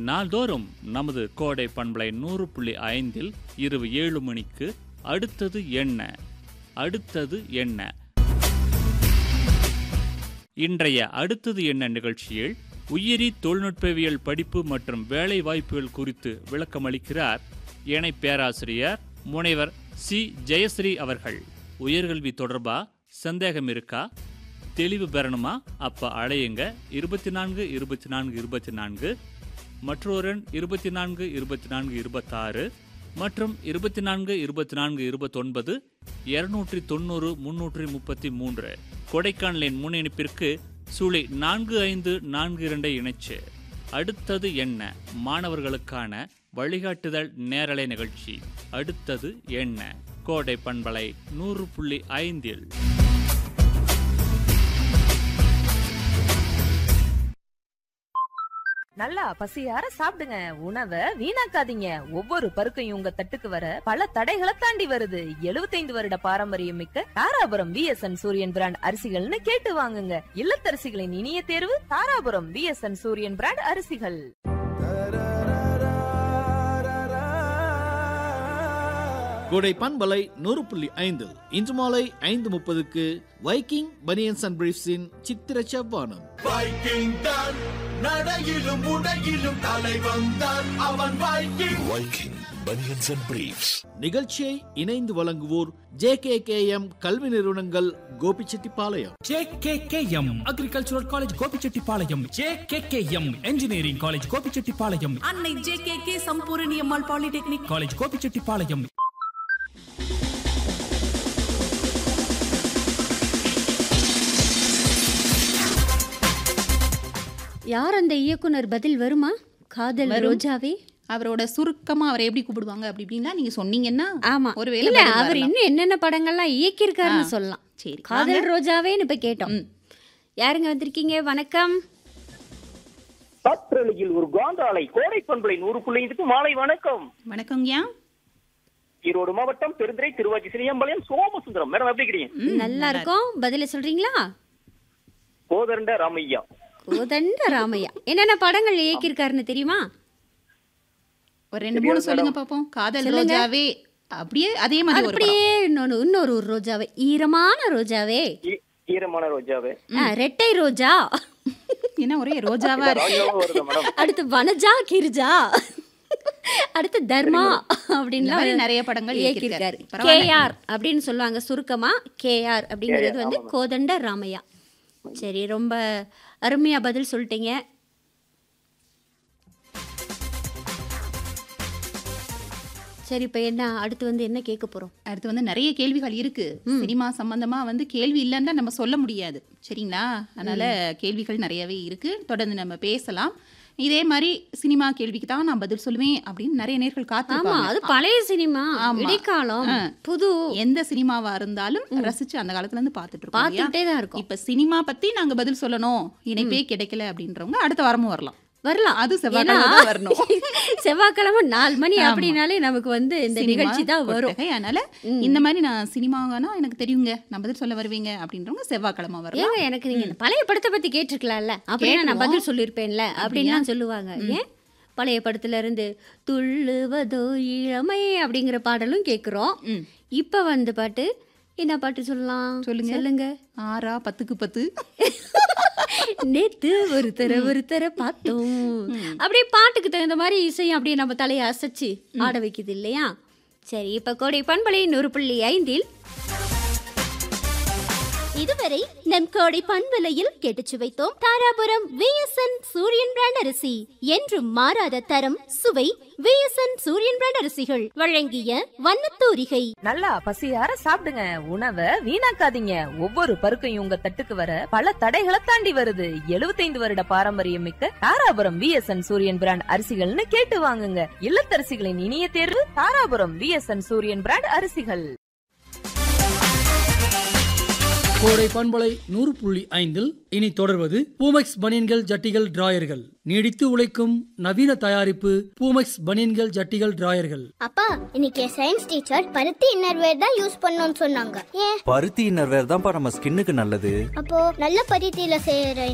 நாள்தோறும் நமது கோடை பண்பலை நூறு புள்ளி ஐந்தில் இரவு ஏழு மணிக்கு அடுத்தது என்ன அடுத்தது என்ன இன்றைய அடுத்தது என்ன நிகழ்ச்சியில் உயிரி தொழில்நுட்பவியல் படிப்பு மற்றும் வேலை வாய்ப்புகள் குறித்து விளக்கமளிக்கிறார் இணை பேராசிரியர் முனைவர் சி ஜெயஸ்ரீ அவர்கள் உயர்கல்வி தொடர்பா சந்தேகம் இருக்கா தெளிவு பெறணுமா அப்ப அழையுங்க இருபத்தி நான்கு இருபத்தி நான்கு இருபத்தி நான்கு மற்றொரு இருபத்தி நான்கு இருபத்தி நான்கு இருபத்தாறு மற்றும் இருபத்தி நான்கு இருபத்தி நான்கு இருபத்தொன்பது இருநூற்றி தொண்ணூறு முன்னூற்றி முப்பத்தி மூன்று கொடைக்கானலின் முன்னிணைப்பிற்கு சூளை நான்கு ஐந்து நான்கு இரண்டை இணைச்சு அடுத்தது என்ன மாணவர்களுக்கான வழிகாட்டுதல் நேரலை நிகழ்ச்சி அடுத்தது என்ன கோடை பண்பலை நூறு புள்ளி ஐந்தில் நல்லா பசியார சாப்பிடுங்க உணவை வீணாக்காதீங்க ஒவ்வொரு பருக்கையும் உங்க தட்டுக்கு வர பல தடைகளை தாண்டி வருது 75 வருட பாரம்பரியம் மிக்க தாராபுரம் விஎஸ்என் சூரியன் பிராண்ட் அரிசிகள்னு கேட்டு வாங்குங்க இல்லத்தரசிகளின் இனிய தேர்வு தாராபுரம் விஎஸ்என் சூரியன் பிராண்ட் அரிசிகள் கோடை பண்பலை நூறு புள்ளி ஐந்து இன்று மாலை ஐந்து முப்பதுக்கு வைக்கிங் பனியன்ஸ் அண்ட் பிரீஃப்ஸின் சித்திர செவ்வானம் வைக்கிங் தான் நடையிலும் உடையிலும் தலைவன் தான் அவன் Viking Viking Bunions and Briefs. நிகழ்ச்சியை இணைந்து வழங்குவோர் ஜே கே கே எம் கல்வி நிறுவனங்கள் Gobichettipalayam JKKM agricultural college Gobichettipalayam JKKM engineering college Gobichettipalayam அன்னை J K K Sampoorani Ammal polytechnic college Gobichettipalayam யார் அந்த இயக்குனர் பதில் வருமா காதல் வரும். ரோஜாவே அவரோட சுருக்கமா அவரை எப்படி கூப்பிடுவாங்க அப்படி இப்படின்னா நீங்க சொன்னீங்கன்னா ஆமா ஒருவேளை இல்ல பதில் அவர் வரலாம். இன்னும் என்னென்ன படங்கள்லாம் இயக்கியிருக்காருன்னு ஆ. சொல்லலாம் சரி காதல் வாங்க. ரோஜாவேன்னு இப்ப கேட்டோம் ம். யாருங்க வந்திருக்கீங்க வணக்கம் காற்றலையில் ஒரு காந்தாலை கோடை பண்பலை நூறு புள்ளைந்துக்கு மாலை வணக்கம் வணக்கங்கய்யா ஈரோடு மாவட்டம் பெருந்துறை திருவாச்சி சிறியம்பாளையம் சோமசுந்தரம் மேடம் எப்படி இருக்கிறீங்க ம், நல்லா இருக்கோம் பதில சொல்றீங்களா கோதண்ட ராமையா கோதண்ட ராமையா என்னென்ன படங்கள் இயக்கியிருக்காருன்னு தெரியுமா ஒரு ரெண்டு மூணு தெரியாது சொல்லுங்க மேடம். பாப்போம் காதல் சொல்லுங்க. ரோஜாவே அப்படியே அதே மாதிரி ஒரு படம். அப்படியே இன்னொன்னு இன்னொரு ஒரு ரோஜாவே ஈரமான ரோஜாவே ஈ- ஈரமான ரோஜாவே ஆ, ரெட்டை ரோஜா என்ன ஒரே ரோஜாவா இருக்கு ராஜாவா வருது மேடம் அடுத்து வனஜா கிரிஜா அடுத்து தர்மா இந்த அப்படின்லாம் மாதிரி நிறைய படங்கள் இயக்கியிருக்காரு இயக்கியிருக்காரு பரவாயில்ல. கேஆர் அப்படின்னு சொல்லுவாங்க சுருக்கமா கேஆர் அப்படிங்கிறது KR, வந்து ஆமாம். கோதண்ட ராமையா சரி ரொம்ப அருமையா பதில் சொல்லிட்டீங்க சரி இப்போ என்ன அடுத்து வந்து என்ன கேட்க போறோம் அடுத்து வந்து நிறைய கேள்விகள் இருக்கு சினிமா சம்பந்தமா வந்து கேள்வி இல்லைன்னா நம்ம சொல்ல முடியாது சரிங்களா அதனால கேள்விகள் நிறையவே இருக்கு தொடர்ந்து நம்ம பேசலாம் இதே மாதிரி சினிமா கேள்விக்கு தான் நான் பதில் சொல்லுவேன் அப்படின்னு நிறைய நேர்கள் ஆமா காத்திருப்பாங்க அது பழைய சினிமா ஆமா. இடைக்காலம் ஆ. புது எந்த சினிமாவா இருந்தாலும் ரசிச்சு அந்த காலத்துல இருந்து பார்த்துட்டு இருக்கோம் இல்லையா? பார்த்துக்கிட்டே தான் இருக்கும் இப்ப சினிமா பத்தி நாங்க பதில் சொல்லணும் இணைப்பே கிடைக்கல அப்படின்றவங்க அடுத்த வாரமும் வரலாம் வரலாம் அது செவ்வாய்க்கிழமை தான் வரணும் செவ்வாய்க்கிழமை நாலு மணி ஆமா. அப்படின்னாலே நமக்கு வந்து இந்த சினிமா நிகழ்ச்சி தான் வரும் கொட்டகை. அதனால ம். இந்த மாதிரி நான் சினிமாவானா எனக்கு தெரியுங்க நான் பதில் சொல்ல வருவீங்க அப்படின்றவங்க செவ்வாய்க்கிழமை வரலாம் ஏங்க எனக்கு நீங்க இந்த பழைய படத்தை பத்தி கேட்டிருக்கலாம்ல அப்படின்னா நான் பதில் சொல்லியிருப்பேன்ல அப்படின்லாம் சொல்லுவாங்க ஏன் பழைய படத்துல இருந்து துள்ளுவதோ இளமை அப்படிங்கிற பாடலும் கேட்குறோம் ம். இப்போ வந்து பாட்டு என்ன பாட்டு சொல்லலாம் சொல்லுங்க. சொல்லுங்க ஆறா பத்துக்கு பத்து நேத்து ஒருத்தர ஒருத்தர பார்த்தோம் அப்படியே பாட்டுக்கு தகுந்த மாதிரி இசையும் அப்படியே நம்ம தலையை அசைச்சு ஆட வைக்குது இல்லையா சரி இப்ப கோடை பண்பலை நூறு புள்ளி ஐந்தில் இதுவரை நம் கோடை பண்பலையில் கேட்டுச் சுவைத்தோம் தாராபுரம் விஎஸ்என் சூரியன் பிராண்ட் அரிசி என்றும் மாறாத தரம் சுவை விஎஸ்என் சூரியன் பிராண்ட் அரிசிகள் வழங்கிய வண்ணத்தூரிகை நல்லா பசியார சாப்பிடுங்க உணவை வீணாக்காதீங்க ஒவ்வொரு பருக்கையும் உங்க தட்டுக்கு வர பல தடைகளை தாண்டி வருது 75 வருட பாரம்பரியம் மிக்க தாராபுரம் விஎஸ்என் சூரியன் பிராண்ட் அரிசிகள்னு கேட்டு வாங்குங்க இல்லத்தரசிகளின் இனிய தேர்வு தாராபுரம் விஎஸ்என் சூரியன் பிராண்ட் அரிசிகள் கோடை பண்பலை நூறு புள்ளி ஐந்தில் இனி தொடர்வது பூமெக்ஸ் பனியன்கள் ஜட்டிகள் டிராயர்கள் நீடித்து உழைக்கும் நவீன தயாரிப்பு பூமெக்ஸ் பனியன்கள் ஜட்டிகள் டிராயர்கள் அப்பா இன்னைக்கு சயின்ஸ் டீச்சர் பருத்தி இன்னர்வேர் தான் யூஸ் பண்ணணும்னு சொன்னாங்க ஏன் பருத்தி இன்னர்வேர் தான்ப்பா நம்ம ஸ்கின்னுக்கு நல்லது அப்போ நல்ல பருத்தியில செய்யற